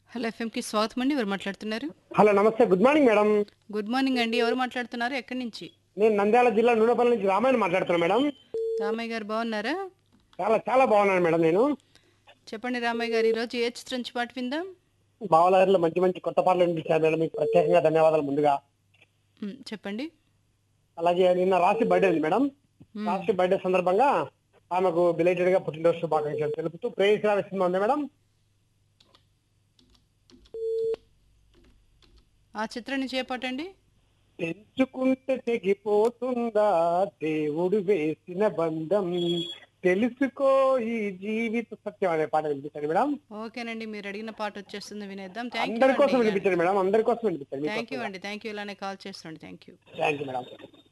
hello ఎఫ్ఎంకి స్వాగతం అండి ఎవరు మాట్లాడుతున్నారు హలో నమస్తే good morning madam good morning అండి ఎవరు మాట్లాడుతున్నారు ఎక్కడి నుంచి నేను నంద్యాల జిల్లా నూనెపల్లి నుంచి రామాయణ మాట్లాడుతున్నా మేడం రామయ్య గారు బాగున్నారా చాలా చాలా బాగున్నాను మేడం నేను చెప్పండి రామయ్య గారు ఈరోజు ఏ చిత్రం నుంచి పాట విందాం బావలారిలో మంచి మంచి కొత్త పాటలు వినిపించారు మేడం మీకు ప్రత్యేకంగా ధన్యవాదాలు ముందుగా మ్, చెప్పండి అలాగే నిన్న రాశి బర్త్డే ఉంది మేడం రాశి బర్త్డే సందర్భంగా ఆమెకు బిలేటెడ్ గా పుట్టినరోజు శుభాకాంక్షలు తెలుపుతూ ప్రేయసిరావి సినిమా ఉంది మేడం ఆ చిత్రం నుంచి ఏ పాట అండి తెంచుకుంటే తెగిపోతుందా దేవుడు వేసిన బంధం తెలుసుకో ఈ జీవిత సత్యం అనే పాట వినిపించండి మేడం ఓకేనండి మీరు అడిగిన పాట వచ్చేస్తుంది వినేద్దాం థ్యాంక్ అందరి కోసం యూ వినిపించండి మేడం అందరి కోసం వినిపించండి థ్యాంక్ యూ అండి థ్యాంక్ యూ ఇలానే కాల్ చేస్తుండండి thank you thank you madam